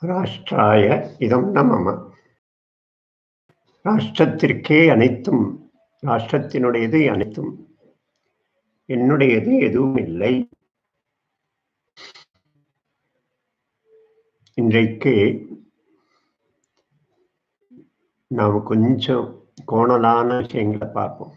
ராஷ்டிராய இதம் ந மம ராஷ்டிரத்திற்கே அனைத்தும் ராஷ்டிரத்தினுடையது அனைத்தும் என்னுடையது எதுவும் இல்லை இன்றைக்கு நாம் கொஞ்சம் கோணலான விஷயங்களை பார்ப்போம்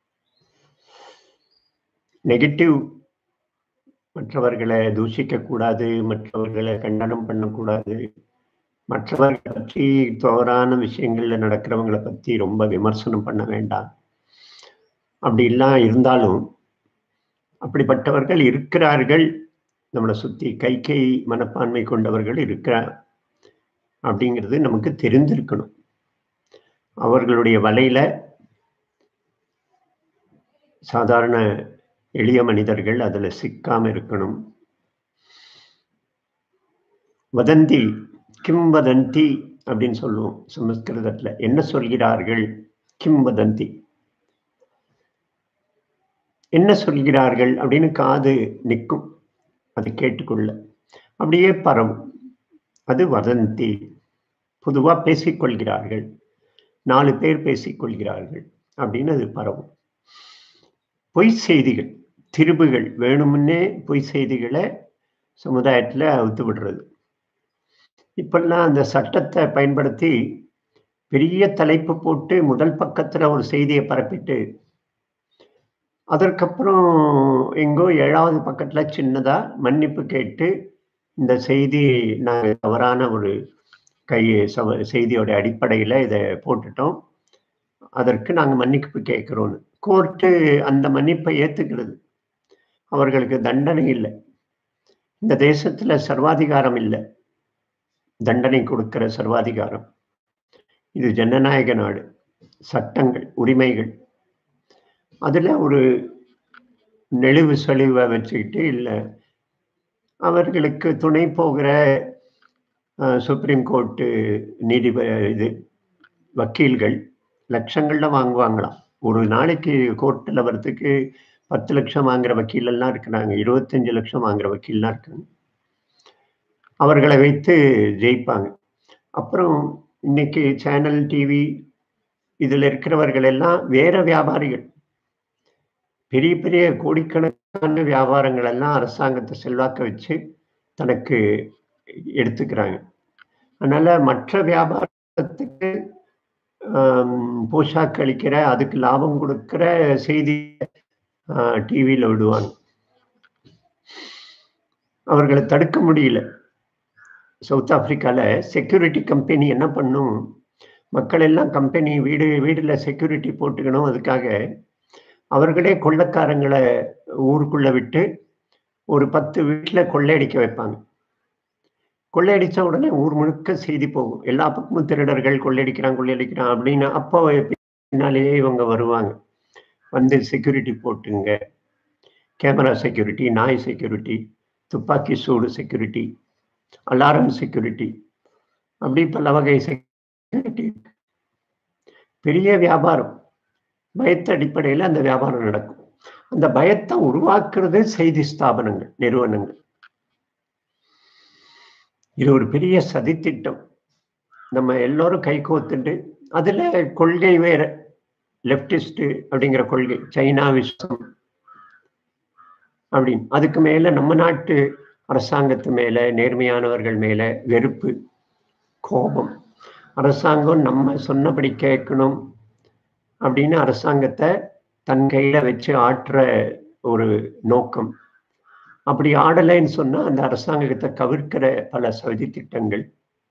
நெகட்டிவ் மற்றவர்களை தூஷிக்க கூடாது மற்றவர்களை கண்டனம் பண்ணக்கூடாது மற்றவர்களை பற்றி தவறான விஷயங்கள்ல நடக்கிறவங்களை பத்தி ரொம்ப விமர்சனம் பண்ண வேண்டாம் அப்படிலாம் இருந்தாலும் அப்படிப்பட்டவர்கள் இருக்கிறார்கள் நம்மளை சுத்தி கை கை மனப்பான்மை கொண்டவர்கள் இருக்கிறார் அப்படிங்கிறது நமக்கு தெரிந்திருக்கணும் அவர்களுடைய வலையில சாதாரண எளிய மனிதர்கள் அதுல சிக்காம இருக்கணும் வதந்தி கிம் வதந்தி அப்படின்னு சொல்லுவோம் சமஸ்கிருதத்துல என்ன சொல்கிறார்கள் கிம் வதந்தி என்ன சொல்கிறார்கள் அப்படின்னு காது நிற்கும் அதை கேட்டுக்கொள்ள அப்படியே பரவும் அது வதந்தி பொதுவா பேசிக்கொள்கிறார்கள் நாலு பேர் பேசிக்கொள்கிறார்கள் அப்படின்னு அது பரவும் பொய் செய்திகள் திருபுகள் வேணுமுன்னே பொய் செய்திகளை சமுதாயத்துல அவுத்து விடுறது இப்பெல்லாம் அந்த சட்டத்தை பயன்படுத்தி பெரிய தலைப்பு போட்டு முதல் பக்கத்துல ஒரு செய்தியை பரப்பிட்டு அதற்கப்புறம் எங்கோ ஏழாவது பக்கத்துல சின்னதா மன்னிப்பு கேட்டு இந்த செய்தி நாங்கள் தவறான ஒரு கை சவ செய்தியோட அடிப்படையில இதை போட்டுட்டோம் அதற்கு நாங்க மன்னிப்பு கேட்கிறோம்னு கோர்ட்டு அந்த மன்னிப்பை ஏத்துக்கிறது அவர்களுக்கு தண்டனை இல்லை இந்த தேசத்துல சர்வாதிகாரம் இல்லை தண்டனை கொடுக்கிற சர்வாதிகாரம் இது ஜனநாயக நாடு சட்டங்கள் உரிமைகள் அதுல ஒரு நெளிவு சொலிவை வச்சுக்கிட்டு இல்லை அவர்களுக்கு துணை போகிற சுப்ரீம் கோர்ட்டு நீதிப இது வக்கீல்கள் லட்சங்கள்ல வாங்குவாங்களாம் ஒரு நாளைக்கு கோர்ட்டில் வர்றதுக்கு பத்து லட்சம் வாங்குற வக்கீல் எல்லாம் இருக்கிறாங்க இருபத்தஞ்சு லட்சம் வாங்குற வக்கீல்லாம் இருக்காங்க அவர்களை வைத்து ஜெயிப்பாங்க அப்புறம் இன்னைக்கு சேனல் டிவி இதுல இருக்கிறவர்கள் எல்லாம் வேற வியாபாரிகள் பெரிய பெரிய கோடிக்கணக்கான வியாபாரங்கள் எல்லாம் அரசாங்கத்தை செல்வாக்க வச்சு தனக்கு எடுத்துக்கிறாங்க அதனால மற்ற வியாபாரத்துக்கு போஷாக் அளிக்கிற அதுக்கு லாபம் கொடுக்கிற செய்தி டிவியில விடுவாங்க அவர்களை தடுக்க முடியல சவுத் ஆப்பிரிக்கால செக்யூரிட்டி கம்பெனி என்ன பண்ணும் மக்கள் எல்லாம் கம்பெனி வீடு வீடுல செக்யூரிட்டி போட்டுக்கணும் அதுக்காக அவர்களே கொள்ளக்காரங்களை ஊருக்குள்ள விட்டு ஒரு பத்து வீட்டில் கொள்ளையடிக்க வைப்பாங்க கொள்ளையடிச்ச உடனே ஊர் முழுக்க செய்தி போகும் எல்லா பக்கமும் திருடர்கள் கொள்ளையடிக்கிறான் கொள்ளையடிக்கிறான் அப்படின்னு அப்போ பின்னாலேயே இவங்க வருவாங்க வந்து செக்யூரிட்டி போட்டுங்க கேமரா செக்யூரிட்டி நாய் செக்யூரிட்டி துப்பாக்கி சூடு செக்யூரிட்டி அலாரம் செக்யூரிட்டி அப்படி பல வகை செக்யூரிட்டி பெரிய வியாபாரம் பயத்த அடிப்படையில் அந்த வியாபாரம் நடக்கும் அந்த பயத்தை உருவாக்குறது செய்தி ஸ்தாபனங்கள் நிறுவனங்கள் இது ஒரு பெரிய சதித்திட்டம் நம்ம எல்லோரும் கை கோத்துட்டு அதுல கொள்கை வேற லெப்டிஸ்ட் அப்படிங்கிற கொள்கை சைனா விஸ்வம் அப்படின்னு அதுக்கு மேல நம்ம நாட்டு அரசாங்கத்து மேல நேர்மையானவர்கள் மேல வெறுப்பு கோபம் அரசாங்கம் நம்ம சொன்னபடி கேட்கணும் அப்படின்னு அரசாங்கத்தை தன் கையில வச்சு ஆற்ற ஒரு நோக்கம் அப்படி ஆடலைன்னு சொன்னா அந்த அரசாங்கத்தை கவிர்க்கிற பல சதி திட்டங்கள்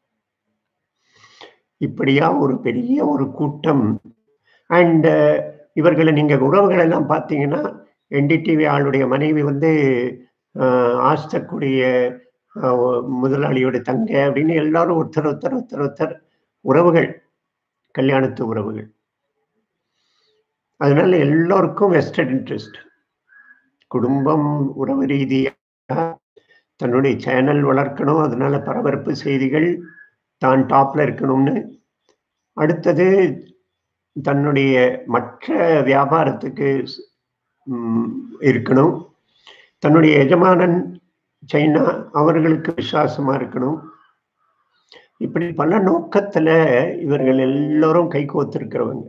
இப்படியா ஒரு பெரிய ஒரு கூட்டம் அண்ட் இவர்களை நீங்க உறவுகள் எல்லாம் பார்த்தீங்கன்னா என்டிடிவி ஆளுடைய மனைவி வந்து ஆஸ்தக்கூடிய முதலாளியோட தங்க அப்படின்னு எல்லாரும் ஒருத்தர் ஒருத்தர் ஒருத்தர் ஒருத்தர் உறவுகள் கல்யாணத்து உறவுகள் அதனால எல்லோருக்கும் வெஸ்டர்ன் இன்ட்ரெஸ்ட் குடும்பம் உறவு ரீதியாக தன்னுடைய சேனல் வளர்க்கணும் அதனால பரபரப்பு செய்திகள் தான் டாப்ல இருக்கணும்னு அடுத்தது தன்னுடைய மற்ற வியாபாரத்துக்கு இருக்கணும் தன்னுடைய எஜமானன் சைனா அவர்களுக்கு விசுவாசமா இருக்கணும் இப்படி பல நோக்கத்துல இவர்கள் எல்லோரும் கை கோத்திருக்கிறவங்க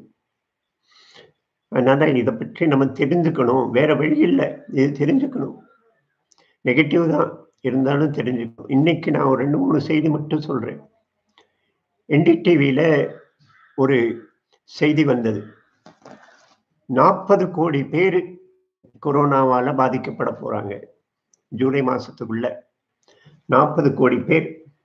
அதனால இதை பற்றி நம்ம தெரிஞ்சுக்கணும் வேற வழி இல்லை இது தெரிஞ்சுக்கணும் நெகட்டிவ் தான் இருந்தாலும் தெரிஞ்சுக்கணும் இன்னைக்கு நான் ஒரு ரெண்டு மூணு செய்தி மட்டும் சொல்றேன் என்டிடிவியில ஒரு செய்தி வந்தது நாற்பது கோடி பேர் கொரோனாவால பாதிக்கப்பட போறாங்க ஜூலை மாசத்துக்குள்ள நாற்பது கோடி பேர்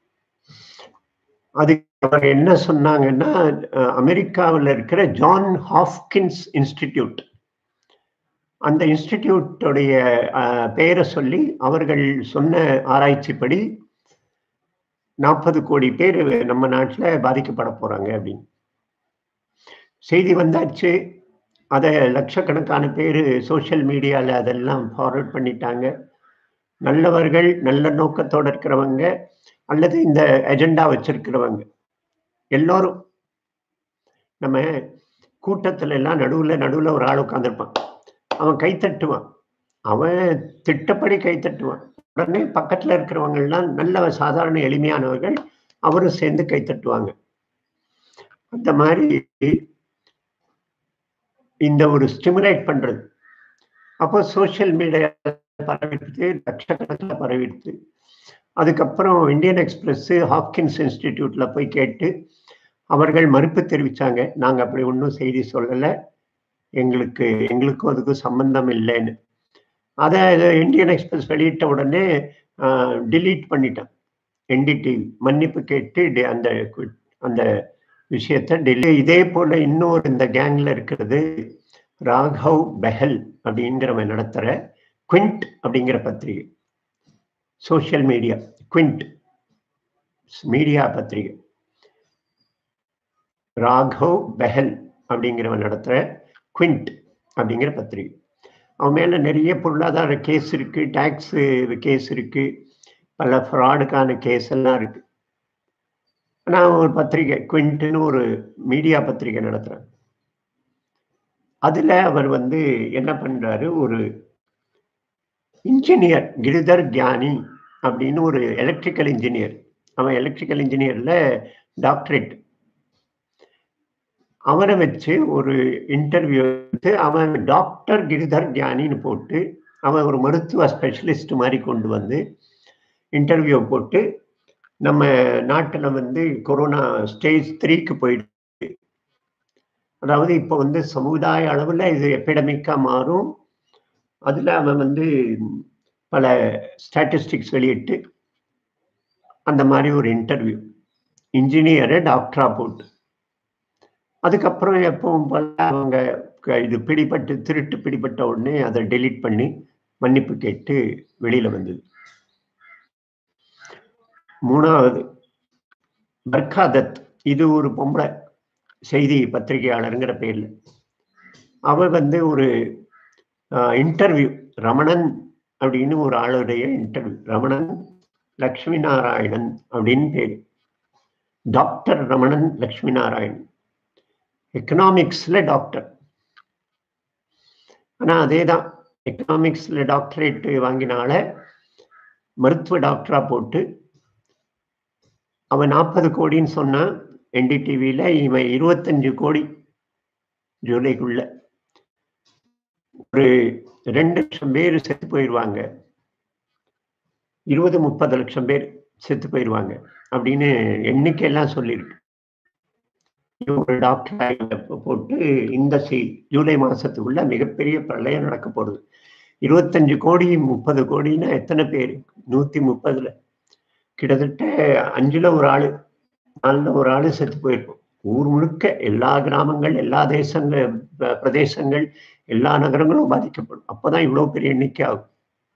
அது அவங்க என்ன சொன்னாங்கன்னா அமெரிக்காவில் இருக்கிற ஜான் ஹாப்கின்ஸ் இன்ஸ்டிடியூட் அந்த இன்ஸ்டிடியூட்டோடைய பெயரை சொல்லி அவர்கள் சொன்ன ஆராய்ச்சிப்படி நாற்பது கோடி பேர் நம்ம நாட்டில் பாதிக்கப்பட போறாங்க அப்படின்னு செய்தி வந்தாச்சு அதை லட்சக்கணக்கான பேர் சோசியல் மீடியாவில் அதெல்லாம் ஃபார்வர்ட் பண்ணிட்டாங்க நல்லவர்கள் நல்ல நோக்கத்தோடு இருக்கிறவங்க அல்லது இந்த எஜெண்டா வச்சிருக்கிறவங்க எல்லோரும் நம்ம கூட்டத்துல எல்லாம் நடுவில் நடுவில் ஒரு ஆள் உட்காந்துருப்பான் அவன் கை தட்டுவான் அவன் திட்டப்படி கை தட்டுவான் உடனே பக்கத்துல இருக்கிறவங்க எல்லாம் நல்ல சாதாரண எளிமையானவர்கள் அவரும் சேர்ந்து கை தட்டுவாங்க அந்த மாதிரி இந்த ஒரு ஸ்டிமுலேட் பண்றது அப்போ சோசியல் மீடியா பரவிடுத்து லட்சக்கணக்கில் பரவிடுத்து அதுக்கப்புறம் இந்தியன் எக்ஸ்பிரஸ் ஹாப்கின்ஸ் இன்ஸ்டிடியூட்ல போய் கேட்டு அவர்கள் மறுப்பு தெரிவிச்சாங்க நாங்க அப்படி ஒன்றும் செய்தி சொல்லலை எங்களுக்கு எங்களுக்கும் அதுக்கும் சம்பந்தம் இல்லைன்னு அதை இந்தியன் எக்ஸ்பிரஸ் வெளியிட்ட உடனே டிலீட் பண்ணிட்டேன் என்டிடிவி மன்னிப்பு கேட்டு அந்த அந்த விஷயத்த டெல்லி இதே போல இன்னொரு இந்த கேங்ல இருக்கிறது ராகவ் பெஹல் அப்படிங்கிறவன் நடத்துற குவிண்ட் அப்படிங்கிற பத்திரிகை சோசியல் மீடியா குவிண்ட் மீடியா பத்திரிகை ராகவ் பெஹல் அப்படிங்கிறவன் நடத்துற குவிண்ட் அப்படிங்கிற பத்திரிகை அவன் மேல நிறைய பொருளாதார கேஸ் இருக்கு டாக்ஸ் கேஸ் இருக்கு பல ஃப்ராடுக்கான கேஸ் எல்லாம் இருக்கு நான் ஒரு பத்திரிகை குவிண்ட்னு ஒரு மீடியா பத்திரிகை நடத்துறேன் அதுல அவர் வந்து என்ன பண்றாரு ஒரு இன்ஜினியர் கிரிதர் கியானி அப்படின்னு ஒரு எலக்ட்ரிக்கல் இன்ஜினியர் அவன் எலக்ட்ரிக்கல் இன்ஜினியர்ல டாக்டரேட் அவனை வச்சு ஒரு இன்டர்வியூ எடுத்து அவன் டாக்டர் கிரிதர் கியானின்னு போட்டு அவன் ஒரு மருத்துவ ஸ்பெஷலிஸ்ட் மாதிரி கொண்டு வந்து இன்டர்வியூ போட்டு நம்ம நாட்டில் வந்து கொரோனா ஸ்டேஜ் த்ரீக்கு போயிடுச்சு அதாவது இப்போ வந்து சமுதாய அளவில் இது எபிடமிக்காக மாறும் அதில் அவன் வந்து பல ஸ்டாட்டிஸ்டிக்ஸ் வெளியிட்டு அந்த மாதிரி ஒரு இன்டர்வியூ இன்ஜினியரை டாக்டரா போட்டு அதுக்கப்புறம் எப்பவும் போல அவங்க இது பிடிபட்டு திருட்டு பிடிபட்ட உடனே அதை டெலீட் பண்ணி மன்னிப்பு கேட்டு வெளியில வந்தது மூணாவது பர்காதத் இது ஒரு பொம்பளை செய்தி பத்திரிகையாளருங்கிற பேர்ல அவ வந்து ஒரு இன்டர்வியூ ரமணன் அப்படின்னு ஒரு ஆளுடைய இன்டர்வியூ ரமணன் லக்ஷ்மி நாராயணன் அப்படின்னு பேரு டாக்டர் ரமணன் லக்ஷ்மி நாராயணன் எக்கனாமிக்ஸ்ல டாக்டர் ஆனா அதே தான் எக்கனாமிக்ஸ்ல டாக்டரேட் வாங்கினால மருத்துவ டாக்டரா போட்டு அவன் நாற்பது கோடின்னு சொன்னான் என்டிடிவியில இவன் இருபத்தஞ்சு கோடி ஜூலைக்குள்ள ஒரு ரெண்டு லட்சம் பேர் செத்து போயிடுவாங்க இருபது முப்பது லட்சம் பேர் செத்து போயிடுவாங்க அப்படின்னு எண்ணிக்கையெல்லாம் சொல்லியிருக்கு ஒரு டாக்டர் போட்டு இந்த செய் ஜூலை மாசத்துக்குள்ள மிகப்பெரிய பிரளயம் நடக்க போகுது இருபத்தஞ்சு கோடி முப்பது கோடின்னா எத்தனை பேர் நூத்தி முப்பதுல கிட்டத்தட்ட அஞ்சுல ஒரு ஆளு நாலுல ஒரு ஆளு செத்து போயிருக்கும் ஊர் முழுக்க எல்லா கிராமங்கள் எல்லா தேசங்கள் பிரதேசங்கள் எல்லா நகரங்களும் பாதிக்கப்படும் அப்பதான் இவ்வளவு பெரிய எண்ணிக்கை ஆகும்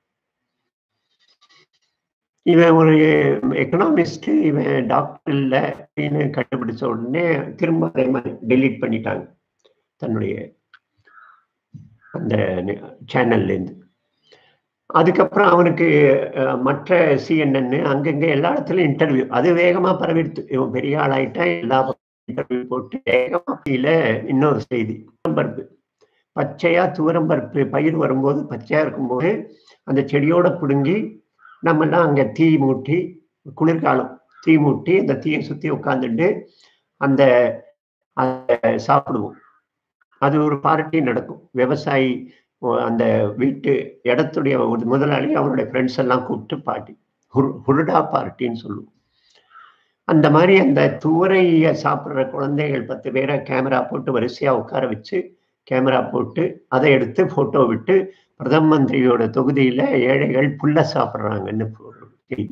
இவன் ஒரு எக்கனாமிஸ்ட் இவன் டாக்டர் இல்லை அப்படின்னு கண்டுபிடிச்ச உடனே திரும்ப அதே மாதிரி டெலீட் பண்ணிட்டாங்க தன்னுடைய அந்த சேனல்ல இருந்து அதுக்கப்புறம் அவனுக்கு மற்ற சிஎன்என் அங்கங்க எல்லா இடத்துலயும் இன்டர்வியூ அது வேகமா பரவிடுத்து இவன் பெரிய ஆளாயிட்டா எல்லா இன்டர்வியூ போட்டு வேகமா இன்னொரு செய்தி பருப்பு பச்சையா துவரம்பருப்பு பயிர் வரும்போது பச்சையா இருக்கும்போது அந்த செடியோட பிடுங்கி நம்மெல்லாம் அங்க தீ மூட்டி குளிர்காலம் தீ மூட்டி அந்த தீயை சுத்தி உட்காந்துட்டு அந்த அதை சாப்பிடுவோம் அது ஒரு பார்ட்டி நடக்கும் விவசாயி ஒ- அந்த வீட்டு இடத்துடைய ஒரு முதலாளி அவருடைய ஃப்ரெண்ட்ஸ் எல்லாம் கூப்பிட்டு பார்ட்டி ஹுருடா பார்ட்டின்னு சொல்லுவோம் அந்த மாதிரி அந்த துவரைய சாப்பிட்ற குழந்தைகள் பத்து பேரை கேமரா போட்டு வரிசையா உட்கார வச்சு கேமரா போட்டு அதை எடுத்து போட்டோ விட்டு பிரதம மந்திரியோட தொகுதியில ஏழைகள் புல்ல சாப்பிட்றாங்கன்னு ஒரு செய்தி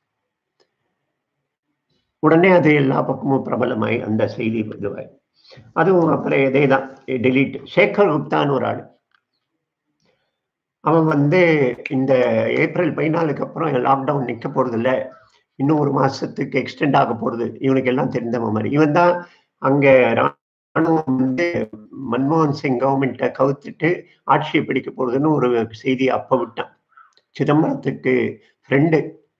உடனே அது எல்லா பக்கமும் பிரபலமாய் அந்த செய்தி இதுவாய் அதுவும் அப்புறம் இதே தான் டெலீட் சேகர் குப்தான்னு ஒரு ஆள் அவன் வந்து இந்த ஏப்ரல் பதினாலுக்கு அப்புறம் லாக்டவுன் நிக்க போறது இல்ல இன்னும் ஒரு மாசத்துக்கு எக்ஸ்டெண்ட் ஆக போறது இவனுக்கு எல்லாம் தெரிந்தவன் மாதிரி இவன் தான் அங்க ராணுவம் வந்து மன்மோகன் சிங் கவர்மெண்ட்டை கவுத்துட்டு ஆட்சியை பிடிக்க போறதுன்னு ஒரு செய்தி அப்ப விட்டான் சிதம்பரத்துக்கு ஃப்ரெண்டு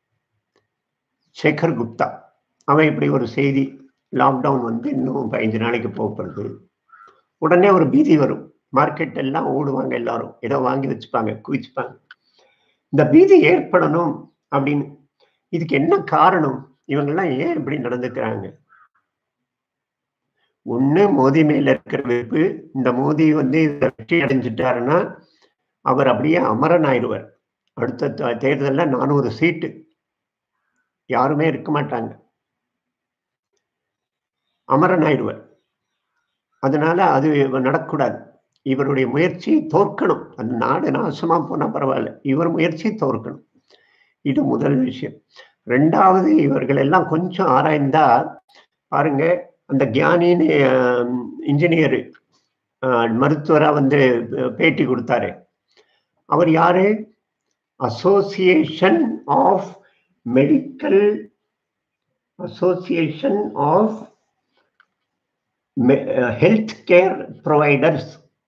சேகர் குப்தா அவன் இப்படி ஒரு செய்தி லாக்டவுன் வந்து இன்னும் பதினஞ்சு நாளைக்கு போகிறது உடனே ஒரு பீதி வரும் மார்க்கெட் எல்லாம் ஓடுவாங்க எல்லாரும் ஏதோ வாங்கி வச்சுப்பாங்க குவிச்சுப்பாங்க இந்த பீதி ஏற்படணும் அப்படின்னு இதுக்கு என்ன காரணம் இவங்கெல்லாம் ஏன் இப்படி நடந்துக்கிறாங்க ஒண்ணு மோதி மேல இருக்கிற வெறுப்பு இந்த மோதி வந்து இதை வெற்றி அடைஞ்சிட்டாருன்னா அவர் அப்படியே அமரன் ஆயிடுவார் அடுத்த த- தேர்தல்ல நானூறு சீட்டு யாருமே இருக்க மாட்டாங்க அமரன் ஆயிடுவார் அதனால அது நடக்கக்கூடாது இவருடைய முயற்சி தோற்கணும் அந்த நாடு நாசமா போனா பரவாயில்ல இவர் முயற்சி தோற்கணும் இது முதல் விஷயம் ரெண்டாவது இவர்கள் எல்லாம் கொஞ்சம் ஆராய்ந்தா பாருங்க அந்த கியானின்னு இன்ஜினியர் மருத்துவரா வந்து அஹ், பேட்டி கொடுத்தாரு அவர் யாரு association of medical association of health care providers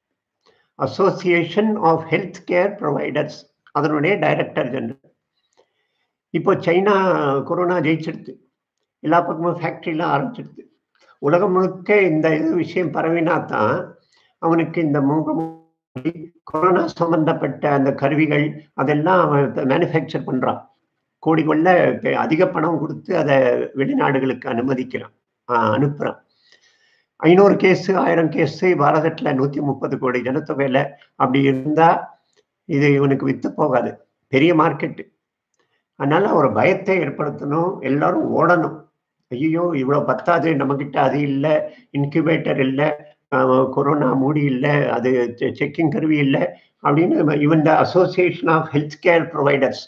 association of health care providers அதனுடைய டைரக்டர் ஜெனரல் இப்போ சைனா கொரோனா ஜெயிச்சிடுது எல்லா பக்கமும் ஃபேக்டரிலாம் ஆரம்பிச்சிடுது உலகம் முழுக்க இந்த இது விஷயம் பரவினா தான் அவனுக்கு இந்த மூகமூடி கொரோனா சம்பந்தப்பட்ட அந்த கருவிகள் அதெல்லாம் அவன் மேனுஃபேக்சர் பண்றான் கோடி கொள்ள பெ- அதிக பணம் கொடுத்து அதை வெளிநாடுகளுக்கு அனுமதிக்கிறான் ஆஹ் அனுப்புறான் ஐநூறு கேஸ் ஆயிரம் கேஸ் பாரதத்துல நூத்தி முப்பது கோடி ஜனத்தொகையில அப்படி இருந்தா இது இவனுக்கு வித்து போகாது பெரிய மார்க்கெட் அதனால ஒரு பயத்தை ஏற்படுத்தணும் எல்லாரும் ஓடணும் ஐயோ இவ்வளவு பத்தாது நம்மகிட்ட அது இல்லை இன்குபேட்டர் இல்லை கொரோனா மூடி இல்லை அது செக்கிங் கருவி இல்லை அப்படின்னு இவன் association of health care providers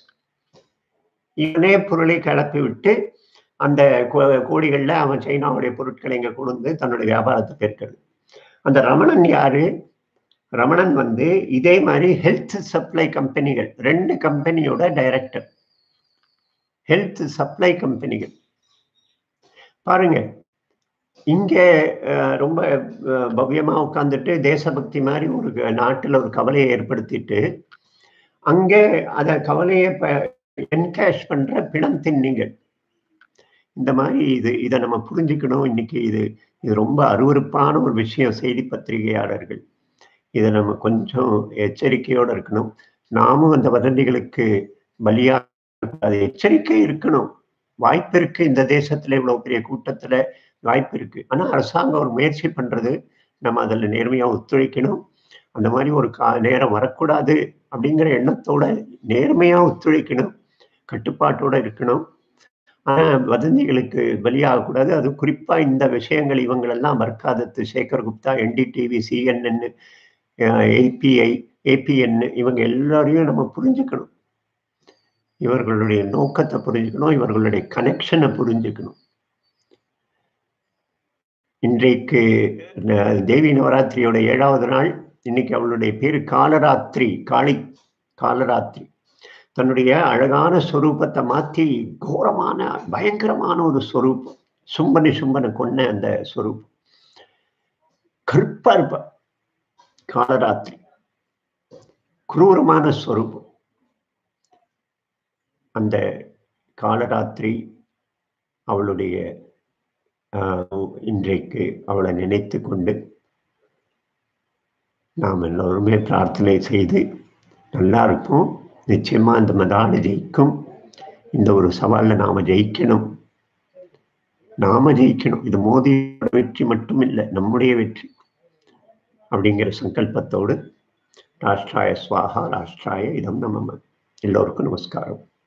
இவனே பொருளை கிளப்பி விட்டு அந்த கோ- கோடிகள்ல அவன் சைனாவுடைய பொருட்களை இங்க கொண்டு வந்து தன்னுடைய வியாபாரத்தை பெருக்கிறது அந்த ரமணன் யாரு ரமணன் வந்து இதே மாதிரி ஹெல்த் சப்ளை கம்பெனிகள் ரெண்டு கம்பெனியோட டைரக்டர் ஹெல்த் சப்ளை கம்பெனிகள் பாருங்க இங்க அஹ், ரொம்ப அஹ், பவ்யமா உட்கார்ந்துட்டு தேசபக்தி மாதிரி ஒரு க- நாட்டுல ஒரு கவலையை ஏற்படுத்திட்டு அங்க அத கவலையை என்கேஷ் பண்ற பிணம் தின்னிகள் இந்த மாதிரி இது இதை நம்ம புரிஞ்சுக்கணும் இன்னைக்கு இது இது ரொம்ப அருவருப்பான ஒரு விஷயம் செய்தி பத்திரிகையாளர்கள் இதை நம்ம கொஞ்சம் எச்சரிக்கையோட இருக்கணும் நாமும் அந்த வதந்திகளுக்கு பலியா அது எச்சரிக்கை இருக்கணும் வாய்ப்பு இருக்கு இந்த தேசத்துல இவ்வளவு பெரிய கூட்டத்துல வாய்ப்பு இருக்கு ஆனா அரசாங்கம் ஒரு முயற்சி பண்றது நம்ம அதுல நேர்மையா ஒத்துழைக்கணும் அந்த மாதிரி ஒரு கா நேரம் வரக்கூடாது அப்படிங்கிற எண்ணத்தோட நேர்மையா ஒத்துழைக்கணும் கட்டுப்பாட்டோட இருக்கணும் ஆனா வதந்திகளுக்கு பலியாகக்கூடாது அது குறிப்பா இந்த விஷயங்கள் இவங்களெல்லாம் மர்காதத்து Shekhar Gupta NDTV CNN ABI ABN இவங்க எல்லாரையும் நம்ம புரிஞ்சுக்கணும் இவர்களுடைய நோக்கத்தை புரிஞ்சுக்கணும் இவர்களுடைய கனெக்ஷனை புரிஞ்சுக்கணும் இன்றைக்கு ந- தேவி நவராத்திரியோட ஏழாவது நாள் இன்னைக்கு அவளுடைய பேரு காலராத்திரி காளி காலராத்திரி தன்னுடைய அழகான சொரூபத்தை மாத்தி கோரமான பயங்கரமான ஒரு சொரூபம் சும்பனி சும்பனை கொன்ன அந்த சொரூபம் கருப்பா இருப்ப காலராத்திரி குரூரமான ஸ்வரூபம் அந்த காலராத்திரி அவளுடைய ஆஹ், இன்றைக்கு அவளை நினைத்து கொண்டு நாம் எல்லோருமே பிரார்த்தனை செய்து நல்லா இருப்போம் நிச்சயமா இந்த மதாடு ஜெயிக்கும் இந்த ஒரு சவால்ல நாம ஜெயிக்கணும் நாம ஜெயிக்கணும் இது மோதியோட வெற்றி மட்டும் இல்லை நம்முடைய வெற்றி அப்படிங்கிற சங்கல்பத்தோடு ராஷ்டிராய ஸ்வாகா ராஷ்டிராய இதம் நம எல்லோருக்கும் நமஸ்காரம்